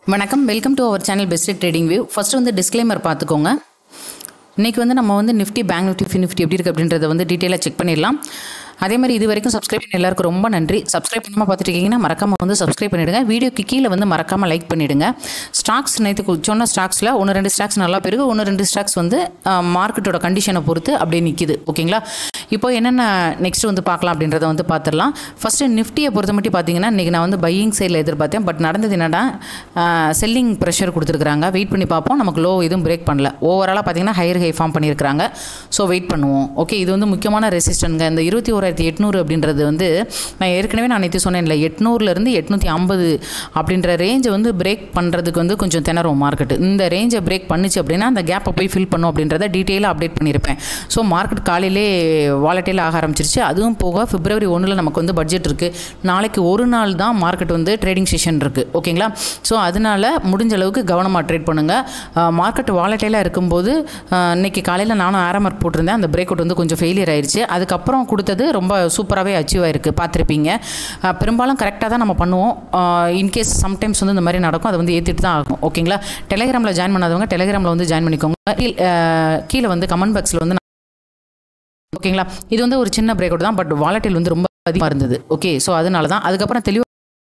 வணக்கம் welcome to our channel best trading view first வந்து disclaimer பார்த்துக்கோங்க இன்றைக்கி வந்து நம்ம வந்து nifty bank nifty fin nifty எப்படி இருக்குது அப்படின்றத வந்து டீட்டெயிலாக செக் பண்ணிடலாம் அதே மாதிரி இது வரைக்கும் சப்ஸ்கிரைப் பண்ண எல்லாருக்கும் ரொம்ப நன்றி சப்ஸ்கிரைப் பண்ணாமல் பார்த்துட்டு இருக்கீங்கன்னா மறக்காமல் வந்து சப்ஸ்கிரைப் பண்ணிவிடுங்க வீடியோக்கு கீழே வந்து மறக்காமல் லைக் பண்ணிவிடுங்க ஸ்டாக்ஸ் நேற்று சொன்ன ஸ்டாக்ஸில் ஒன்று ரெண்டு ஸ்டாக்ஸ் நல்லா பெருகு ஒன்று ரெண்டு ஸ்டாக்ஸ் வந்து மார்க்கெட்டோட கண்டிஷனை பொறுத்து அப்படியே நிற்கிது ஓகேங்களா இப்போ என்னென்ன நெக்ஸ்ட் வந்து பார்க்கலாம் அப்படின்றத வந்து பார்த்துடலாம் ஃபஸ்ட்டு நிஃப்டியை பொறுத்த மட்டும் பார்த்தீங்கன்னா இன்றைக்கி நான் வந்து பையிங் சைடில் எதிர்பார்த்தேன் பட் நடந்தது என்னடா செல்லிங் ப்ரெஷர் கொடுத்துருக்குறாங்க வெயிட் பண்ணி பார்ப்போம் நமக்கு லோ எதுவும் பிரேக் பண்ணல ஓவராலாக பார்த்தீங்கன்னா ஹையர் ஹை ஃபார்ம் பண்ணியிருக்காங்க ஸோ வெயிட் பண்ணுவோம் ஓகே இது வந்து முக்கியமான ரெசிஸ்டன்ங்க இந்த இருபத்தி ஓராயிரத்தி எட்நூறு அப்படின்றது வந்து நான் ஏற்கனவே நான் நேற்று சொன்னேன்ல எட்நூறுலேருந்து எட்நூற்றி ஐம்பது அப்படின்ற ரேஞ்சை வந்து பிரேக் பண்ணுறதுக்கு வந்து கொஞ்சம் திணறும் மார்க்கெட் இந்த ரேஞ்சை பிரேக் பண்ணுச்சு அப்படின்னா அந்த கேப்பை போய் ஃபில் பண்ணும் அப்படின்றத டீட்டெயிலாக அப்டேட் பண்ணியிருப்பேன் ஸோ மார்க்கெட் காலையிலே வாலட்டைல் ஆக ஆரம்பிச்சிருச்சு அதுவும் போக பிப்ரவரி ஒன்றில் நமக்கு வந்து பட்ஜெட் இருக்குது நாளைக்கு ஒரு நாள் தான் மார்க்கெட் வந்து ட்ரேடிங் செஷன் இருக்குது ஓகேங்களா ஸோ அதனால் முடிஞ்ச அளவுக்கு கவனமாக ட்ரேட் பண்ணுங்கள் மார்க்கெட் வாலட்டைலாக இருக்கும்போது அஹ், இன்னைக்கு காலையில் நானும் ஆரம்பர் போட்டிருந்தேன் அந்த பிரேக் அவுட் வந்து கொஞ்சம் ஃபெயிலியர் ஆயிடுச்சு அதுக்கப்புறம் கொடுத்தது ரொம்ப சூப்பராகவே அச்சீவ் ஆயிருக்கு பார்த்துருப்பீங்க அஹ், பெரும்பாலும் கரெக்டாக தான் நம்ம பண்ணுவோம் இன்கேஸ் சம்டைம்ஸ் வந்து இந்த மாதிரி நடக்கும் அதை வந்து ஏற்றிட்டு தான் ஆகும் ஓகேங்களா டெலிகிராமில் ஜாயின் பண்ணாதவங்க டெலிகிராமில் வந்து ஜாயின் பண்ணிக்கோங்க கீழ்- அஹ், கீழே வந்து கமெண்ட் பாக்ஸில் வந்து ஓகேங்களா இது வந்து ஒரு சின்ன பிரேக் அவுட் தான் பட் வாலட்டில் வந்து ரொம்ப அதிகமாக இருந்தது ஓகே ஸோ அதனால தான் அதுக்கப்புறம் தெளிவாக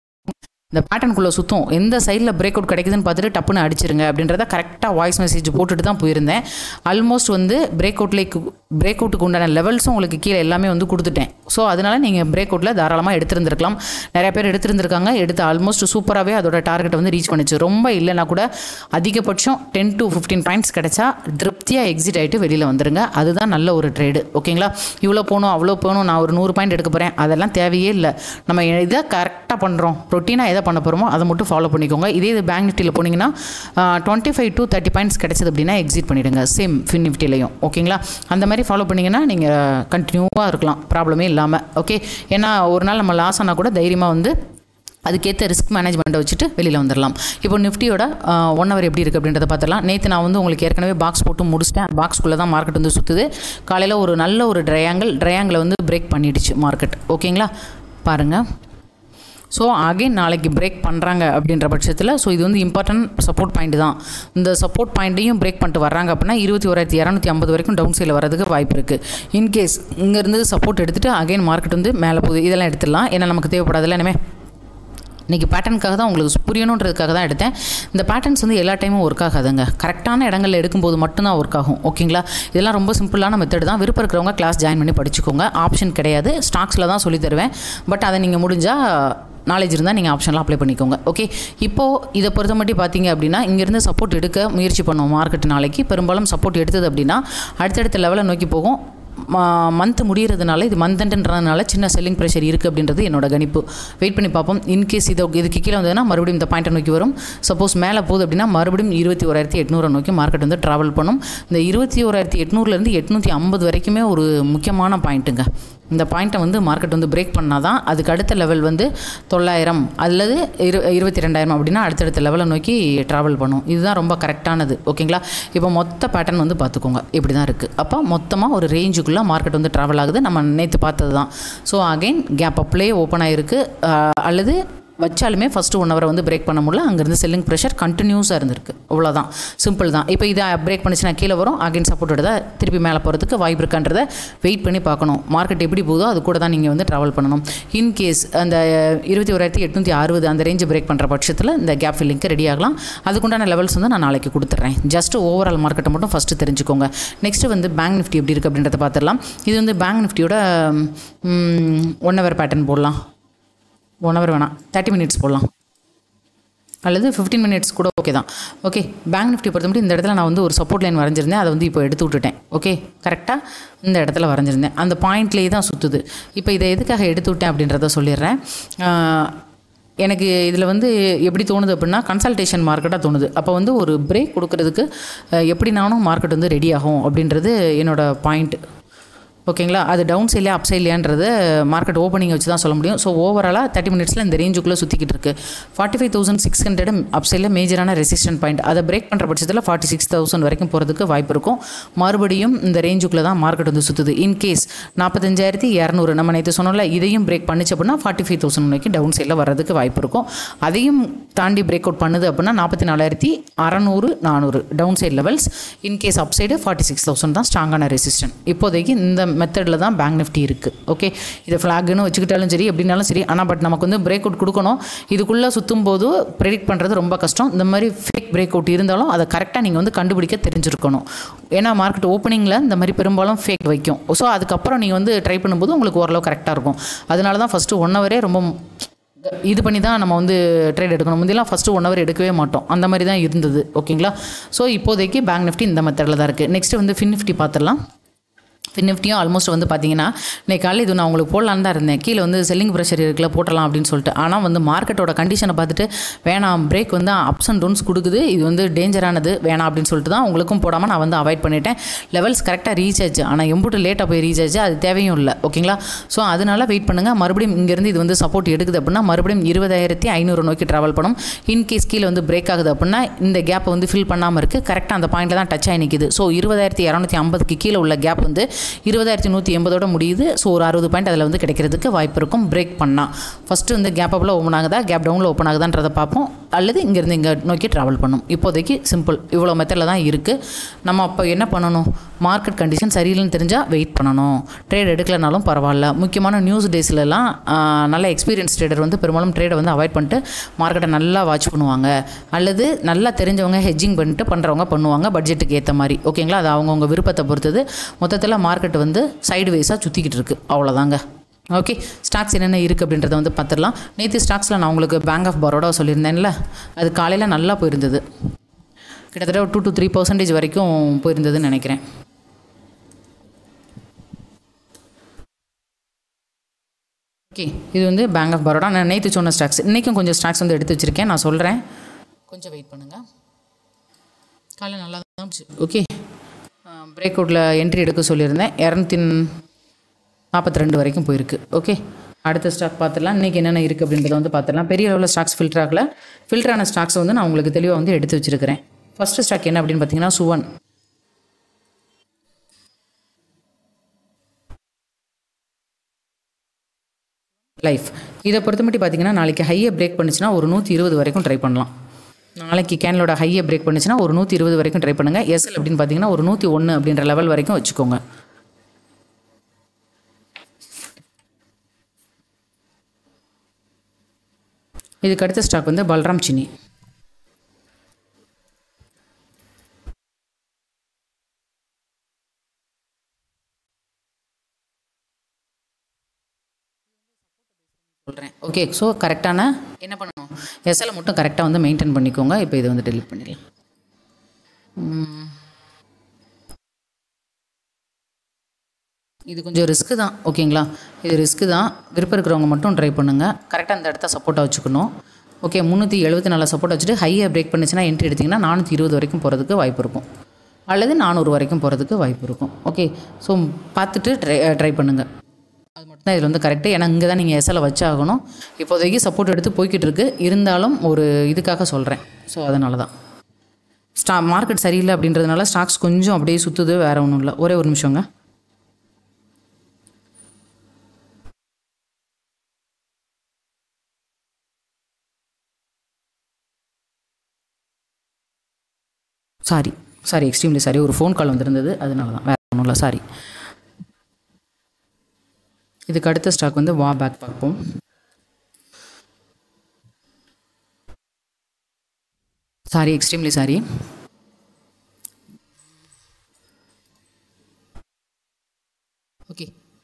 இந்த பேட்டர்னுக்குள்ளே சுத்தம் எந்த சைடில் பிரேக் அவுட் கிடைக்குதுன்னு பார்த்துட்டு டப்புன்னு அடிச்சிருங்க அப்படின்றத கரெக்டாக வாய்ஸ் மெசேஜ் போட்டுட்டு தான் போயிருந்தேன் ஆல்மோஸ்ட் வந்து பிரேக் அவுட்லேக்கு பிரேக் அவுட்டுக்கு உண்டான லெவல்ஸும் உங்களுக்கு கீழே எல்லாமே வந்து கொடுத்துட்டேன் ஸோ அதனால் நீங்கள் பிரேக் அவுட்டில் தாராளமாக எடுத்திருந்திருக்கலாம் நிறைய பேர் எடுத்திருந்திருக்காங்க எடுத்து ஆல்மோஸ்ட் சூப்பராகவே அதோட டார்கெட்டை வந்து ரீச் பண்ணிச்சு ரொம்ப இல்லைனா கூட அதிகபட்சம் டென் டு ஃபிஃப்டீன் பாயிண்ட்ஸ் கிடைச்சா திருப்தியாக எக்ஸிட் ஆகிட்டு வெளியில் வந்துருங்க அதுதான் நல்ல ஒரு ட்ரேடு ஓகேங்களா இவ்வளோ போகணும் அவ்வளோ போகணும் நான் ஒரு நூறு பாயிண்ட் எடுக்க போகிறேன் அதெல்லாம் தேவையே இல்லை நம்ம இதை கரெக்டாக பண்ணுறோம் ரொட்டீனாக எதை பண்ண போகிறோமோ அதை மட்டும் ஃபாலோ பண்ணிக்கோங்க இதே இது பேங்க் நிஃப்டியில் போனீங்கன்னா twenty five to thirty points கிடைச்சது அப்படின்னா எக்ஸிட் பண்ணிவிடுங்க சேம் ஃபின் நிஃப்டிலையும் ஓகேங்களா அந்த மாதிரி ஃபாலோ பண்ணிங்கன்னா நீங்கள் கண்டினியூவாக இருக்கலாம் ப்ராப்ளமே இல்லாமல் ஓகே ஏன்னா ஒரு நாள் நம்ம லாஸ் ஆனால் கூட தைரியமாக வந்து அதுக்கேற்ற ரிஸ்க் மேனேஜ்மெண்ட்டை வச்சுட்டு வெளியில் வந்துடலாம் இப்போ நிஃப்டியோட ஒன் ஹவர் எப்படி இருக்குது அப்படின்றத பார்த்துடலாம் நேற்று நான் வந்து உங்களுக்கு ஏற்கனவே பாக்ஸ் போட்டு முடிச்சிட்டேன் பாக்ஸ்குள்ளே தான் மார்க்கெட் வந்து சுற்றுது காலையில் ஒரு நல்ல ஒரு ட்ரையாங்கிள் ட்ரையாங்கிளை வந்து பிரேக் பண்ணிடுச்சு மார்க்கெட் ஓகேங்களா பாருங்கள் ஸோ அகைன் நாளைக்கு பிரேக் பண்ணுறாங்க அப்படின்ற பட்சத்தில் ஸோ இது வந்து இம்பார்ட்டன்ட் சப்போர்ட் பாயிண்ட் தான் இந்த சப்போர்ட் பாயிண்ட்டையும் பிரேக் பண்ணிட்டு வர்றாங்க அப்படின்னா இருபத்தி ஓராயிரத்தி இரநூத்தி ஐம்பது வரைக்கும் டவுன் சைடில் வரதுக்கு வாய்ப்பு இருக்குது இன்கேஸ் இங்கேருந்து சப்போர்ட் எடுத்துகிட்டு அகைன் மார்க்கெட் வந்து மேலே போகுது இதெல்லாம் எடுத்துடலாம் ஏன்னா நமக்கு தேவைப்படாதுல்ல இனிமேல் இன்றைக்கி பேட்டர்னுக்காக தான் உங்களுக்கு புரியணுன்றதுக்காக தான் எடுத்தேன் இந்த பேட்டர்ன்ஸ் வந்து எல்லா டைமும் ஒர்க் ஆகாதுங்க கரெக்டான இடங்களில் எடுக்கும்போது மட்டும்தான் ஒர்க் ஆகும் ஓகேங்களா இதெல்லாம் ரொம்ப சிம்பிளான மெத்தட் தான் விருப்பம் இருக்கிறவங்க கிளாஸ் ஜாயின் பண்ணி படிச்சுக்கோங்க ஆப்ஷன் கிடையாது ஸ்டாக்ஸில் தான் சொல்லி தருவேன் பட் அதை நீங்கள் முடிஞ்சால் நாலேஜ் இருந்தால் நீங்கள் ஆப்ஷன்லாம் அப்ளை பண்ணிக்கோங்க ஓகே இப்போது இதை பொறுத்த மட்டும் பார்த்தீங்க அப்படின்னா இங்கேருந்து சப்போர்ட் எடுக்க முயற்சி பண்ணுவோம் மார்க்கெட் நாளைக்கு பெரும்பாலும் சப்போர்ட் எடுத்தது அப்படின்னா அடுத்தடுத்த லெவலை நோக்கி போகும் மந்த் முடியறதுனால இது மந்த்ன்றதுனால சின்ன செல்லிங் ப்ரெஷர் இருக்குது அப்படின்றது என்னோட கணிப்பு வெயிட் பண்ணி பார்ப்போம் இன்கேஸ் இது இதுக்கு கீழே வந்ததுன்னா மறுபடியும் இந்த பாயிண்ட்டை நோக்கி வரும் சப்போஸ் மேலே போகுது அப்படின்னா மறுபடியும் இருபத்தி ஓராயிரத்தி எட்நூறை நோக்கி மார்க்கெட் வந்து ட்ராவல் பண்ணும் இந்த இருபத்தி ஓராயிரத்தி எட்நூறுலேருந்து எட்நூற்றி ஐம்பது வரைக்குமே ஒரு முக்கியமான பாயிண்ட்டுங்க இந்த பாயிண்ட்டை வந்து மார்க்கெட் வந்து பிரேக் பண்ணால் தான் அதுக்கு அடுத்த லெவல் வந்து தொள்ளாயிரம் அல்லது இரு இருபத்தி ரெண்டாயிரம் அப்படின்னா அடுத்தடுத்த லெவலை நோக்கி ட்ராவல் பண்ணும் இதுதான் ரொம்ப கரெக்டானது ஓகேங்களா இப்போ மொத்த பேட்டர்ன் வந்து பார்த்துக்கோங்க இப்படி தான் இருக்குது அப்போ மொத்தமாக ஒரு ரேஞ்சுக்குள்ளே மார்க்கெட் வந்து ட்ராவல் ஆகுது நம்ம நேற்று பார்த்தது தான் ஸோ அகைன் கேப் அப்லேயே ஓப்பன் ஆகிருக்கு அல்லது வச்சாலுமே ஃபஸ்ட்டு ஒன் ஹவரை வந்து பிரேக் பண்ண முடியல அங்கேருந்து செல்லிங் ப்ரெஷர் கண்டினியூஸாக இருந்திருக்கு அவ்வளோதான் சிம்பிள் தான் இப்போ இதை பிரேக் பண்ணிச்சுன்னா கீழே வரும் அகைன் சப்போர்ட் தான் திருப்பி மேலே போகிறதுக்கு வாய்ப்பு இருக்கான்றதை வெயிட் பண்ணி பார்க்கணும் மார்க்கெட் எப்படி போகுதோ அது கூட தான் நீங்கள் வந்து ட்ராவல் பண்ணணும் இன்கேஸ் அந்த இருபத்தி ஓராயிரத்தி எட்நூற்றி அறுபது அந்த ரேஞ்சு பிரேக் பண்ணுற பட்சத்தில் இந்த கேப் ஃபில்லிங்க்கு ரெடி ஆகலாம் அதுக்குண்டான லெவல்ஸ் வந்து நான் நாளைக்கு கொடுத்துட்றேன் ஜஸ்ட் ஓவரால் மார்க்கெட்டை மட்டும் ஃபஸ்ட்டு தெரிஞ்சுக்கோங்க நெக்ஸ்ட்டு வந்து பேங்க் நிஃப்டி எப்படி இருக்குது அப்படின்றத பார்த்துடலாம் இது வந்து பேங்க் நிஃப்டியோட ஒன் ஹவர் பேட்டர்ன் போடலாம் ஒன் ஹவர் வேணாம் தேர்ட்டி மினிட்ஸ் போடலாம் அல்லது ஃபிஃப்டீன் மினிட்ஸ் கூட ஓகே தான் ஓகே பேங்க் நிஃப்டி பொறுத்த மட்டும் இந்த இடத்துல நான் வந்து ஒரு சப்போர்ட் லைன் வரைஞ்சிருந்தேன் அதை வந்து இப்போ எடுத்து விட்டுட்டேன் ஓகே கரெக்டாக இந்த இடத்துல வரைஞ்சிருந்தேன் அந்த பாயிண்ட்லேயே தான் சுற்றுது இப்போ இதை எதுக்காக எடுத்து விட்டேன் அப்படின்றத சொல்லிடுறேன் ஆஹ், எனக்கு இதில் வந்து எப்படி தோணுது அப்படின்னா கன்சல்டேஷன் மார்க்கெட்டாக தோணுது அப்போ வந்து ஒரு பிரேக் கொடுக்கறதுக்கு அஹ், எப்படினாலும் மார்க்கெட் வந்து ரெடி ஆகும் அப்படின்றது என்னோட பாயிண்ட் ஓகேங்களா அது டவுன் சைட்லையா அப் சைட்லையான்றது மார்க்கெட் ஓப்பனிங் வச்சு தான் சொல்ல முடியும் ஸோ ஓவராலாக தேர்ட்டி மினிட்ஸில் இந்த ரேஞ்சுக்குள்ளே சுற்றிக்கிட்டு இருக்கு forty five thousand six hundred up சைடில் மேஜரான ரெசிஸ்டன்ட் பாயிண்ட் அதை பிரேக் பண்ணுற பட்சத்தில் ஃபார்ட்டி சிக்ஸ் தௌசண்ட் வரைக்கும் போகிறதுக்கு வாய்ப்பு இருக்கும் மறுபடியும் இந்த ரேஞ்சுக்குள்ளே தான் மார்க்கெட் வந்து சுற்றுது இன்கேஸ் நாற்பத்தஞ்சாயிரத்தி இரநூறு நம்ம நேற்று சொன்னோம்ல இதையும் பிரேக் பண்ணுச்சு அப்படின்னா ஃபார்ட்டி ஃபைவ் தௌசண்ட் வரைக்கும் டவுன் சைடில் வர்றதுக்கு வாய்ப்பு இருக்கும் அதையும் தாண்டி பிரேக் அவுட் பண்ணுது அப்படின்னா நாற்பத்தி நாலாயிரத்தி அறநூறு நானூறு down side levels in case up side forty six thousand தான் ஸ்ட்ராங்கான ரெசிஸ்டன்ட் இப்போதைக்கு இந்த மெத்தடில் தான் பேங்க் நிஃப்டி இருக்குது ஓகே இதை ஃப்ளாக்னு வச்சுக்கிட்டாலும் சரி எப்படினாலும் சரி ஆனால் பட் நமக்கு வந்து பிரேக் அவுட் கொடுக்கணும் இதுக்குள்ளே சுற்றும் போது ப்ரெடிக்ட் பண்ணுறது ரொம்ப கஷ்டம் இந்த மாதிரி ஃபேக் பிரேக் அவுட் இருந்தாலும் அதை கரெக்டாக நீங்கள் வந்து கண்டுபிடிக்க தெரிஞ்சிருக்கணும் ஏன்னா மார்க்கெட் ஓப்பனிங்கில் இந்த மாதிரி பெரும்பாலும் ஃபேக் வைக்கும் ஸோ அதுக்கப்புறம் நீங்கள் வந்து ட்ரை பண்ணும்போது உங்களுக்கு ஓரளவு கரெக்டாக இருக்கும் அதனால தான் ஃபஸ்ட்டு ஒன் ஹவரே ரொம்ப இது பண்ணி தான் நம்ம வந்து ட்ரேட் எடுக்கணும் முந்திலாம் ஃபஸ்ட்டு ஒன் ஹவர் எடுக்கவே மாட்டோம் அந்த மாதிரி தான் இருந்தது ஓகேங்களா ஸோ இப்போதைக்கு பேங்க் நிஃப்டி இந்த மெத்தடில் தான் இருக்குது நெக்ஸ்ட் வந்து ஃபின் நிஃப்டி பார்த்துடலாம் ஃபின் நிஃப்டியும் ஆல்மோஸ்ட் வந்து பார்த்தீங்கன்னா இன்னைக்கு காலையில் இது நான் உங்களுக்கு போடலான்னு தான் இருந்தேன் கீழே வந்து செல்லிங் ப்ரெஷர் இருக்குல்ல போட்டலாம் அப்படின்னு சொல்லிட்டு ஆனால் வந்து மார்க்கெட்டோட கண்டிஷனை பார்த்துட்டு வேணாம் பிரேக் வந்து அப்ஸ் அண்ட் டவுன்ஸ் கொடுக்குது இது வந்து டேஞ்சரானது வேணாம் அப்படின்னு சொல்லிட்டு தான் உங்களுக்கும் போடாமல் நான் வந்து அவாய்ட் பண்ணிட்டேன் லெவல்ஸ் கரெக்டாக ரீச் ஆச்சு ஆனால் எம்புட்டு லேட்டாக போய் ரீச் ஆச்சு அது தேவையும் இல்லை ஓகேங்களா ஸோ அதனால வெயிட் பண்ணுங்கள் மறுபடியும் இங்கேருந்து இது வந்து சப்போர்ட் எடுக்குது அப்படின்னா மறுபடியும் இருபதாயிரத்தி ஐநூறு நோக்கி ட்ராவல் பண்ணும் இன்கேஸ் கீழே வந்து பிரேக் ஆகுது அப்படின்னா இந்த கேப்பை வந்து ஃபில் பண்ணாமல் இருக்குது கரெக்டாக அந்த பாயிண்டில் தான் டச் ஆகி நிற்குது ஸோ இருபதாயிரத்தி இரநூத்தி ஐம்பதுக்கு கீழே உள்ள கேப் வந்து இருபதாயிரத்தி நூற்றி எண்பதோட முடியுது ஸோ ஒரு அறுபது பாயிண்ட் அதில் வந்து கிடைக்கிறதுக்கு வாய்ப்பு இருக்கும் பிரேக் பண்ணால் ஃபஸ்ட்டு வந்து கேப் அப்பில் ஓப்பன் ஆகுதா கேப் டவுனில் ஓப்பன் ஆகுதான்றதை பார்ப்போம் அல்லது இங்கேருந்து இங்கே நோக்கி ட்ராவல் பண்ணும் இப்போதைக்கு சிம்பிள் இவ்வளோ மெத்தடில் தான் இருக்குது நம்ம அப்போ என்ன பண்ணணும் மார்க்கெட் கண்டிஷன் சரியில்லைன்னு தெரிஞ்சால் வெயிட் பண்ணணும் ட்ரேட் எடுக்கலனாலும் பரவாயில்ல முக்கியமான நியூஸ் டேஸ்லலாம் நல்ல எக்ஸ்பீரியன்ஸ் ட்ரேடர் வந்து பெரும்பாலும் ட்ரேடை வந்து அவாய்ட் பண்ணிட்டு மார்க்கெட்டை நல்லா வாட்ச் பண்ணுவாங்க அல்லது நல்லா தெரிஞ்சவங்க ஹெட்ஜிங் பண்ணிட்டு பண்ணுறவங்க பண்ணுவாங்க பட்ஜெட்டுக்கு ஏற்ற மாதிரி ஓகேங்களா அது அவங்கவுங்க விருப்பத்தை பொறுத்தது மொத்தத்தில் மார்க்கெட் வந்து சைடு வைஸாக சுற்றிக்கிட்டு இருக்குது அவ்வளோதாங்க ஓகே ஸ்டாக்ஸ் என்னென்ன இருக்குது அப்படின்றத வந்து பார்த்துடலாம் நேற்று ஸ்டாக்ஸில் நான் உங்களுக்கு பேங்க் ஆஃப் பரோடா சொல்லியிருந்தேன்ல அது காலையில் நல்லா போயிருந்தது கிட்டத்தட்ட ஒரு டூ டு த்ரீ பர்சன்டேஜ் வரைக்கும் போயிருந்ததுன்னு நினைக்கிறேன் ஓகே இது வந்து பேங்க் ஆஃப் பரோடா நான் நேற்று சொன்ன ஸ்டாக்ஸ் இன்றைக்கும் கொஞ்சம் ஸ்டாக்ஸ் வந்து எடுத்து வச்சுருக்கேன் நான் சொல்கிறேன் கொஞ்சம் வெயிட் பண்ணுங்கள் காலையில் நல்லா தான் ஓகே பிரேக் அவுட்டில் என்ட்ரி எடுக்க சொல்லியிருந்தேன் இரநூத்தி நாற்பத்தி ரெண்டு வரைக்கும் போயிருக்கு ஓகே அடுத்த ஸ்டாக் பார்த்துடலாம் இன்றைக்கி என்னென்ன இருக்குது அப்படின்றத வந்து பார்த்துடலாம் பெரிய அளவில் ஸ்டாக்ஸ் ஃபில்டர் ஆகல ஃபில்டர் ஆன ஸ்டாக்ஸ் வந்து நான் உங்களுக்கு தெளிவாக வந்து எடுத்து வச்சிருக்கிறேன் ஃபஸ்ட்டு ஸ்டாக் என்ன அப்படின்னு பார்த்தீங்கன்னா சுவன் லைஃப் இதை பொறுத்த மட்டும் பார்த்தீங்கன்னா நாளைக்கு ஹையை பிரேக் பண்ணுச்சுன்னா ஒரு நூற்றி இருபது வரைக்கும் ட்ரை பண்ணலாம் நாளைக்கு கேனலோட ஹையை பிரேக் பண்ணுச்சுன்னா ஒரு நூற்றி இருபது வரைக்கும் ட்ரை பண்ணுங்கள் எஸ்எல் அப்படின்னு பார்த்தீங்கன்னா ஒரு நூற்றி ஒன்று அப்படின்ற லெவல் வரைக்கும் வச்சுக்கோங்க இதுக்கு அடுத்த ஸ்டாக் வந்து பல்ராம் சினி சொல்கிறேன் ஓகே ஸோ கரெக்டான என்ன பண்ணணும் எஸ்எல் மட்டும் கரெக்டாக வந்து மெயின்டைன் பண்ணிக்கோங்க இப்போ இதை வந்து டெலிட் பண்ணிடலாம் உம். இது கொஞ்சம் ரிஸ்க்கு தான் ஓகேங்களா இது ரிஸ்க்கு தான் விருப்பம் இருக்கிறவங்க மட்டும் ட்ரை பண்ணுங்கள் கரெக்டாக அந்த இடத்த சப்போர்ட்டாக வச்சுக்கணும் ஓகே முந்நூற்றி எழுபத்தி நாலு சப்போர்ட் வச்சுட்டு ஹையை பிரேக் பண்ணுச்சுன்னா என்ட்ரி எடுத்திங்கன்னா நானூற்றி இருபது வரைக்கும் போகிறதுக்கு வாய்ப்பு இருக்கும் அல்லது நானூறு வரைக்கும் போகிறதுக்கு வாய்ப்பு இருக்கும் ஓகே ஸோ பார்த்துட்டு ட்ரை ட்ரை பண்ணுங்கள் அது மட்டும் தான் இதில் வந்து கரெக்டு ஏன்னா இங்கே தான் நீங்கள் எஸ்எல்லை வச்சாகணும் இப்போதைக்கு சப்போர்ட் எடுத்து போய்கிட்டு இருக்கு இருந்தாலும் ஒரு இதுக்காக சொல்கிறேன் ஸோ அதனால தான் ஸ்டா மார்க்கெட் சரியில்லை அப்படின்றதுனால ஸ்டாக்ஸ் கொஞ்சம் அப்படியே சுற்றுது வேறு ஒன்றும் இல்லை ஒரே ஒரு நிமிஷங்க சாரி சாரி எக்ஸ்ட்ரீம்லி சாரி ஒரு ஃபோன் கால் வந்திருந்தது அதனால தான் வேறு ஒன்றும் இல்லை சாரி இதுக்கு அடுத்த ஸ்டாக் வந்து வா பேக் பார்ப்போம் சாரி எக்ஸ்ட்ரீம்லி சாரி ஓகே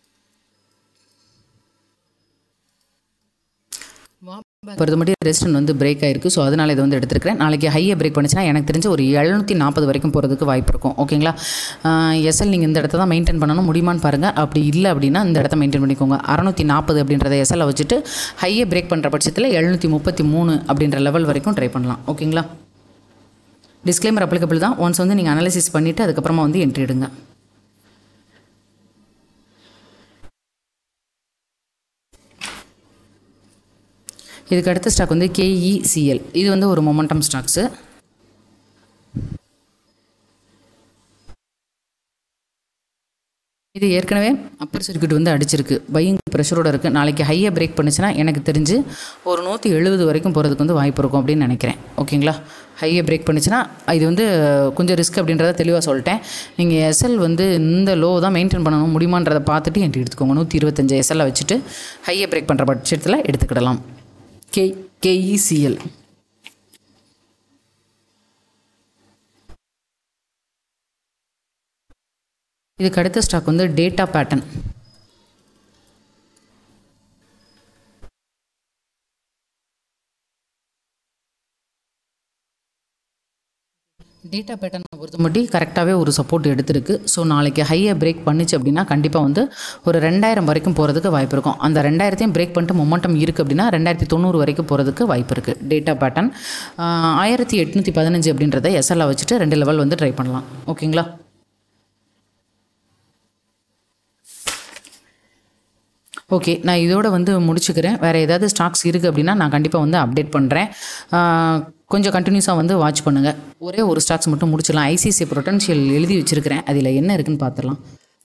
பொறுத்த மட்டும் ரெஸ்டன் வந்து பிரேக் ஆயிருக்கு ஸோ அதனால் இதை வந்து எடுத்துருக்கிறேன் நாளைக்கு ஹையை பிரேக் பண்ணுச்சுன்னா எனக்கு தெரிஞ்ச ஒரு எழுநூற்றி நாற்பது வரைக்கும் போகிறதுக்கு வாய்ப்பு இருக்கும் ஓகேங்களா எஸ்எல் நீங்கள் இந்த இடத்த தான் மெயின்டைன் பண்ணணும் முடியுமான்னு பாருங்கள் அப்படி இல்லை அப்படின்னா இந்த இடத்த மெயின்டைன் பண்ணிக்கோங்க அறநூற்றி நாற்பது அப்படின்றத எஸ்எல்லை வச்சுட்டு ஹையை பிரேக் பண்ணுற பட்சத்தில் எழுநூற்றி முப்பத்தி மூணு அப்படின்ற லெவல் வரைக்கும் ட்ரை பண்ணலாம் ஓகேங்களா டிஸ்க்ளைமர் அப்ளிகபிள் தான் ஒன்ஸ் வந்து நீங்கள் அனாலிசிஸ் பண்ணிவிட்டு அதுக்கப்புறமா வந்து என்ட்ரி எடுங்க இதுக்கு அடுத்த ஸ்டாக் வந்து கேஇசிஎல் இது வந்து ஒரு மொமெண்டம் ஸ்டாக்ஸு இது ஏற்கனவே அப்பர் சர்க்யூட் வந்து அடிச்சிருக்கு பையிங் ப்ரெஷரோட இருக்குது நாளைக்கு ஹையாக பிரேக் பண்ணுச்சுன்னா எனக்கு தெரிஞ்சு ஒரு நூற்றி எழுபது வரைக்கும் போகிறதுக்கு வந்து வாய்ப்பு இருக்கும் அப்படின்னு நினைக்கிறேன் ஓகேங்களா ஹையை பிரேக் பண்ணுச்சுன்னா இது வந்து கொஞ்சம் ரிஸ்க் அப்படின்றத தெளிவாக சொல்லிட்டேன் நீங்கள் எஸ்எல் வந்து இந்த லோ தான் மெயின்டைன் பண்ணணும் முடியுமான்றதை பார்த்துட்டு என்கிட்ட எடுத்துக்கோங்க நூற்றி இருபத்தஞ்சு எஸ்எல்லை வச்சுட்டு ஹையை பிரேக் பண்ணுற பட்சத்தில் எடுத்துக்கிடலாம் கே கேஇசிஎல் இதுக்கு அடுத்த ஸ்டாக் வந்து டேட்டா பேட்டர்ன் டேட்டா பேட்டர்னை பொறுத்த மட்டும் கரெக்டாகவே ஒரு சப்போர்ட் எடுத்திருக்கு ஸோ நாளைக்கு ஹையை பிரேக் பண்ணிச்சு அப்படின்னா கண்டிப்பாக வந்து ஒரு ரெண்டாயிரம் வரைக்கும் போகிறதுக்கு வாய்ப்பு இருக்கும் அந்த ரெண்டாயிரத்தையும் பிரேக் பண்ணிட்டு மொமெண்டம் இருக்குது அப்படின்னா ரெண்டாயிரத்தி தொண்ணூறு வரைக்கும் போகிறதுக்கு வாய்ப்பு இருக்குது டேட்டா பேட்டர்ன் ஆயிரத்தி எட்நூற்றி பதினஞ்சு அப்படின்றத எஸ்எல்ஆ வச்சுட்டு ரெண்டு லெவல் வந்து ட்ரை பண்ணலாம் ஓகேங்களா ஓகே நான் இதோட வந்து முடிச்சுக்கிறேன் வேறு ஏதாவது ஸ்டாக்ஸ் இருக்குது அப்படின்னா நான் கண்டிப்பாக வந்து அப்டேட் பண்ணுறேன் கொஞ்சம் கண்டினியூஸாக வந்து வாட்ச் பண்ணுங்கள் ஒரே ஒரு ஸ்டாக்ஸ் மட்டும் முடிச்சிடலாம் ஐசிசி பொட்டன்ஷியல் எழுதி வச்சுருக்கிறேன் அதில் என்ன இருக்குன்னு பார்த்துடலாம்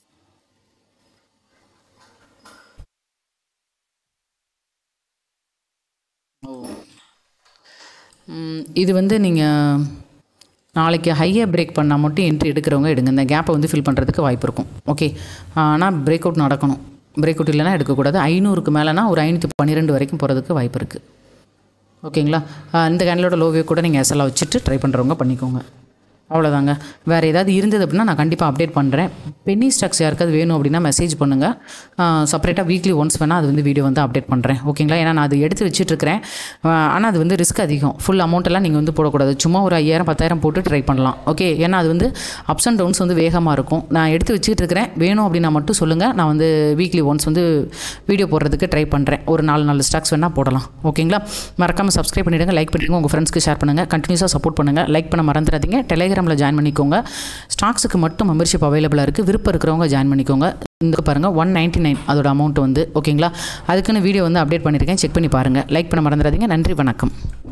இது வந்து நீங்கள் நாளைக்கு ஹையை பிரேக் பண்ணால் மட்டும் என்ட்ரி எடுக்கிறவங்க எடுங்க இந்த கேப்பை வந்து ஃபில் பண்ணுறதுக்கு வாய்ப்பு இருக்கும் ஓகே ஆனால் பிரேக் அவுட் நடக்கணும் பிரேக் அவுட் இல்லைனா எடுக்கக்கூடாது ஐநூறுக்கு மேலேனா ஒரு ஐநூற்றி பன்னிரெண்டு வரைக்கும் போகிறதுக்கு வாய்ப்பு இருக்குது ஓகேங்களா இந்த கேண்டலோட லோவே கூட நீங்கள் எஸ்எல்லாம் வச்சுட்டு ட்ரை பண்ணுறவங்க பண்ணிக்கோங்க அவ்வளோதாங்க வேறு ஏதாவது இருந்தது அப்படின்னா நான் கண்டிப்பாக அப்டேட் பண்ணுறேன் பென்னி ஸ்டாக்ஸ் யாருக்காவது வேணும் அப்படின்னா மெசேஜ் பண்ணுங்கள் செப்பரேட்டாக வீக்லி ஒன்ஸ் வேணால் அது வந்து வீடியோ வந்து அப்டேட் பண்ணுறேன் ஓகேங்களா ஏன்னா நான் அது எடுத்து வச்சுட்ருக்கிறேன் ஆனால் அது வந்து ரிஸ்க் அதிகம் ஃபுல் அமௌண்ட்டெல்லாம் நீங்கள் வந்து போடக்கூடாது சும்மா ஒரு ஐயாயிரம் பத்தாயிரம் போட்டு ட்ரை பண்ணலாம் ஓகே ஏன்னா அது வந்து அப்ஸ் அண்ட் டவுன்ஸ் வந்து வேகமாக இருக்கும் நான் எடுத்து வச்சுட்டு இருக்கிறேன் வேணும் அப்படின்னா மட்டும் சொல்லுங்கள் நான் வந்து வீக்லி ஒன்ஸ் வந்து வீடியோ போடுறதுக்கு ட்ரை பண்ணுறேன் ஒரு நாலு நாலு ஸ்டாக்ஸ் வேணால் போடலாம் ஓகேங்களா மறக்காமல் சப்ஸ்கிரைப் பண்ணிவிடுங்க லைக் பண்ணிடுங்க உங்கள் ஃப்ரெண்ட்ஸ்க்கு ஷேர் பண்ணுங்கள் கண்டினியூஸாக சப்போர்ட் பண்ணுங்கள் லைக் பண்ண மறந்துடாதீங்க டெலிகிராம் டெலிகிராமில் ஜாயின் பண்ணிக்கோங்க ஸ்டாக்ஸுக்கு மட்டும் மெம்பர்ஷிப் அவைலபிளாக இருக்குது விருப்பம் இருக்கிறவங்க ஜாயின் பண்ணிக்கோங்க இந்த பாருங்கள் ஒன் நைன்ட்டி நைன் அதோட அமௌண்ட் வந்து ஓகேங்களா அதுக்குன்னு வீடியோ வந்து அப்டேட் பண்ணியிருக்கேன் செக் பண்ணி பாருங்கள் லைக் பண்ண மறந்துடாதீங்க நன்றி வணக்கம்